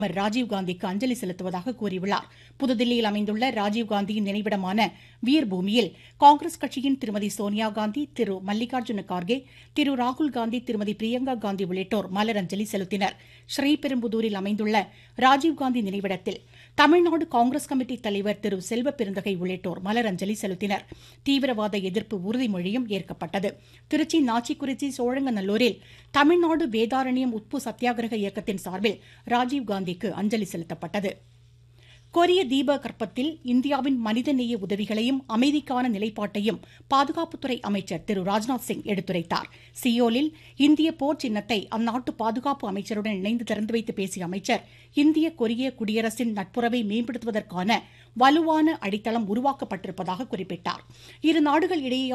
அவர் ராஜீவ்காந்திக்கு அஞ்சலி செலுத்துவதாக கூறியுள்ளார் புதுதில்லியில் அமைந்துள்ள ராஜீவ்காந்தியின் நினைவிடமான வீர் பூமியில் காங்கிரஸ் கட்சியின் திருமதி சோனியா காந்தி திரு மல்லிகார்ஜுன கார்கே திரு ராகுல் காந்தி திருமதி பிரியங்கா காந்தி உள்ளிட்டோர் மலரஞ்சலி செலுத்தினர் ஸ்ரீபெரும்புதூரில் அமைந்துள்ள ராஜீவ்காந்தி நினைவிடத்தில் தமிழ்நாடு காங்கிரஸ் கமிட்டி தலைவர் திரு செல்வ பெருந்தகை உள்ளிட்டோர் மலரஞ்சலி செலுத்தினர் தீவிரவாத எதிர்ப்பு உறுதிமொழியும் ஏற்கப்பட்டது திருச்சி நாச்சிக்குறிச்சி சோழங்கநல்லூரில் தமிழ்நாடு வேதாரண்யம் உப்பு சத்தியாகிரக இயக்கத்தின் சார்பில் ராஜீவ்காந்திக்கு அஞ்சலி செலுத்தப்பட்டது கொரிய தீப கற்பத்தில் இந்தியாவின் மனிதநேய உதவிகளையும் அமைதிக்கான நிலைப்பாட்டையும் பாதுகாப்புத்துறை அமைச்சர் திரு ராஜ்நாத் சிங் எடுத்துரைத்தார் சியோலில் இந்திய போர் சின்னத்தை அந்நாட்டு பாதுகாப்பு அமைச்சருடன் இணைந்து திறந்து வைத்து பேசிய அமைச்சர் இந்திய கொரிய குடியரசின் நட்புறவை மேம்படுத்துவதற்கான வலுவான அடித்தளம் உருவாக்கப்பட்டிருப்பதாக குறிப்பிட்டார் இரு நாடுகள் இடையே